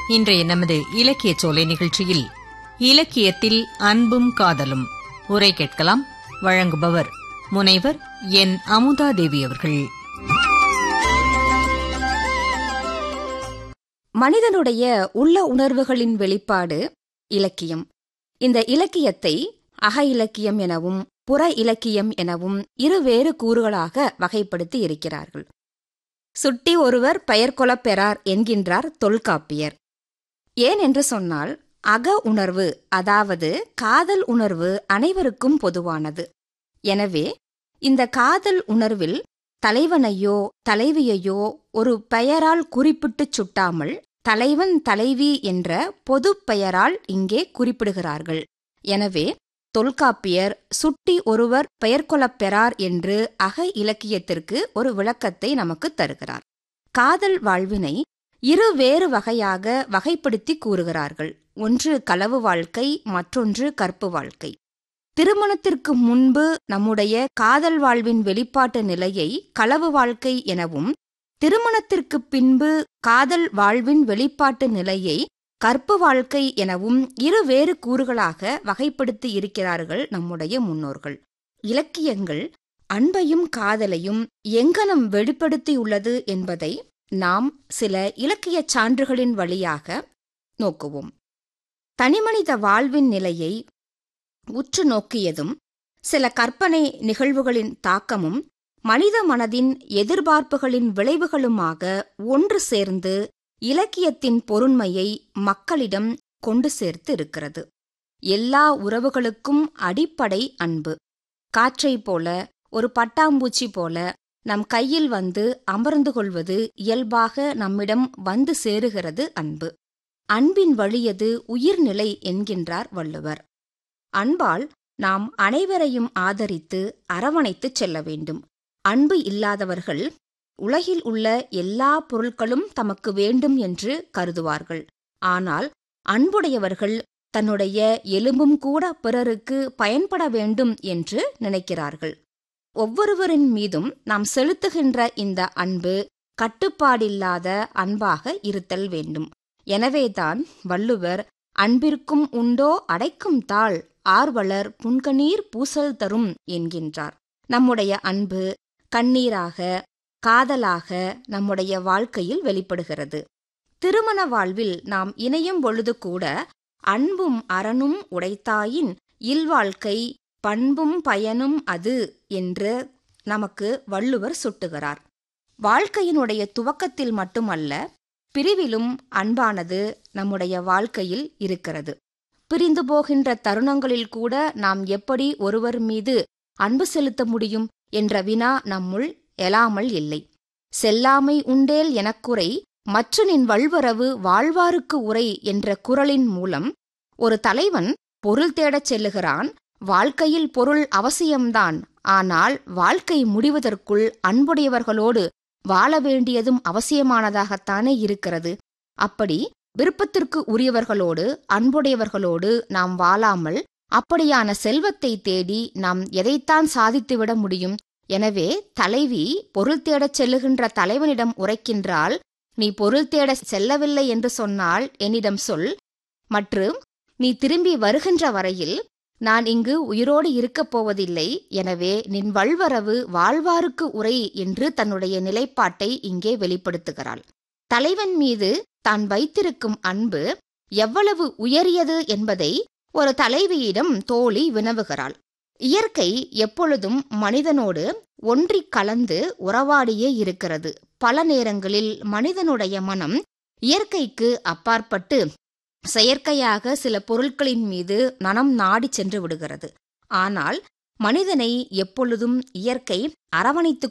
இன்றைய நமது இலக்கிய சோலை நிகழ்ச்சியில் இலக்கியத்தில் அன்பும் காதலும் உரை கேட்கலாம் வழங்குபவர் முனைவர் என் அமுதாதேவி அவர்கள் மனிதனுடைய உள்ள உணர்வுகளின் வெளிப்பாடு இலக்கியம் இந்த இலக்கியத்தை அக இலக்கியம் எனவும் புற இலக்கியம் எனவும் இருவேறு கூறுகளாக வகைப்படுத்தி இருக்கிறார்கள் சுட்டி ஒருவர் பெயர் கொலப் பெறார் என்கின்றார் தொல்காப்பியர் ஏன் என்று சொன்னால் அக உணர்வு அதாவது காதல் உணர்வு அனைவருக்கும் பொதுவானது எனவே இந்த காதல் உணர்வில் தலைவனையோ தலைவியையோ ஒரு பெயரால் குறிப்பிட்டுச் சுட்டாமல் தலைவன் தலைவி என்ற பொது பெயரால் இங்கே குறிப்பிடுகிறார்கள் எனவே தொல்காப்பியர் சுட்டி ஒருவர் பெயர் கொள்ளப் பெறார் என்று அக இலக்கியத்திற்கு ஒரு விளக்கத்தை நமக்கு தருகிறார் காதல் வாழ்வினை இரு வேறு வகையாக வகைப்படுத்தி கூறுகிறார்கள் ஒன்று களவு வாழ்க்கை மற்றொன்று கற்பு வாழ்க்கை திருமணத்திற்கு முன்பு நம்முடைய காதல் வாழ்வின் வெளிப்பாட்டு நிலையை களவு வாழ்க்கை எனவும் திருமணத்திற்கு பின்பு காதல் வாழ்வின் வெளிப்பாட்டு நிலையை கற்பு வாழ்க்கை எனவும் இரு வேறு கூறுகளாக வகைப்படுத்தி இருக்கிறார்கள் நம்முடைய முன்னோர்கள் இலக்கியங்கள் அன்பையும் காதலையும் எங்கனம் வெளிப்படுத்தியுள்ளது என்பதை நாம் சில இலக்கியச் சான்றுகளின் வழியாக நோக்குவோம் தனிமனித வாழ்வின் நிலையை உற்று நோக்கியதும் சில கற்பனை நிகழ்வுகளின் தாக்கமும் மனித மனதின் எதிர்பார்ப்புகளின் விளைவுகளுமாக ஒன்று சேர்ந்து இலக்கியத்தின் பொருண்மையை மக்களிடம் கொண்டு சேர்த்து இருக்கிறது எல்லா உறவுகளுக்கும் அடிப்படை அன்பு காற்றைப் போல ஒரு பட்டாம்பூச்சி போல நம் கையில் வந்து அமர்ந்து கொள்வது இயல்பாக நம்மிடம் வந்து சேருகிறது அன்பு அன்பின் வழியது உயிர்நிலை என்கின்றார் வள்ளுவர் அன்பால் நாம் அனைவரையும் ஆதரித்து அரவணைத்துச் செல்ல வேண்டும் அன்பு இல்லாதவர்கள் உலகில் உள்ள எல்லா பொருட்களும் தமக்கு வேண்டும் என்று கருதுவார்கள் ஆனால் அன்புடையவர்கள் தன்னுடைய எலும்பும் கூட பிறருக்கு பயன்பட வேண்டும் என்று நினைக்கிறார்கள் ஒவ்வொருவரின் மீதும் நாம் செலுத்துகின்ற இந்த அன்பு கட்டுப்பாடில்லாத அன்பாக இருத்தல் வேண்டும் எனவேதான் வள்ளுவர் அன்பிற்கும் உண்டோ அடைக்கும் தாள் ஆர்வலர் புன்கணீர் பூசல் தரும் என்கின்றார் நம்முடைய அன்பு கண்ணீராக காதலாக நம்முடைய வாழ்க்கையில் வெளிப்படுகிறது திருமண வாழ்வில் நாம் இணையும் பொழுது கூட அன்பும் அறனும் உடைத்தாயின் இல்வாழ்க்கை பண்பும் பயனும் அது என்று நமக்கு வள்ளுவர் சுட்டுகிறார் வாழ்க்கையினுடைய துவக்கத்தில் மட்டுமல்ல பிரிவிலும் அன்பானது நம்முடைய வாழ்க்கையில் இருக்கிறது பிரிந்து போகின்ற தருணங்களில் கூட நாம் எப்படி ஒருவர் மீது அன்பு செலுத்த முடியும் என்ற வினா நம்முள் எழாமல் இல்லை செல்லாமை உண்டேல் எனக்குறை மற்ற நின் வல்வரவு வாழ்வாருக்கு உரை என்ற குரலின் மூலம் ஒரு தலைவன் பொருள் தேடச் செல்லுகிறான் வாழ்க்கையில் பொருள் அவசியம்தான் ஆனால் வாழ்க்கை முடிவதற்குள் அன்புடையவர்களோடு வாழ வேண்டியதும் அவசியமானதாகத்தானே இருக்கிறது அப்படி விருப்பத்திற்கு உரியவர்களோடு அன்புடையவர்களோடு நாம் வாழாமல் அப்படியான செல்வத்தை தேடி நாம் எதைத்தான் சாதித்துவிட முடியும் எனவே தலைவி பொருள் தேடச் செல்லுகின்ற தலைவனிடம் உரைக்கின்றால் நீ பொருள் தேட செல்லவில்லை என்று சொன்னால் என்னிடம் சொல் மற்றும் நீ திரும்பி வருகின்ற வரையில் நான் இங்கு உயிரோடு இருக்கப் போவதில்லை எனவே நின் வல்வரவு வாழ்வாருக்கு உரை என்று தன்னுடைய நிலைப்பாட்டை இங்கே வெளிப்படுத்துகிறாள் தலைவன் மீது தான் வைத்திருக்கும் அன்பு எவ்வளவு உயரியது என்பதை ஒரு தலைவியிடம் தோழி வினவுகிறாள் இயற்கை எப்பொழுதும் மனிதனோடு ஒன்றிக் கலந்து உறவாடியே இருக்கிறது பல நேரங்களில் மனிதனுடைய மனம் இயற்கைக்கு அப்பாற்பட்டு செயற்கையாக சில பொருட்களின் மீது மனம் நாடி சென்று விடுகிறது ஆனால் மனிதனை எப்பொழுதும் இயற்கை அரவணைத்துக்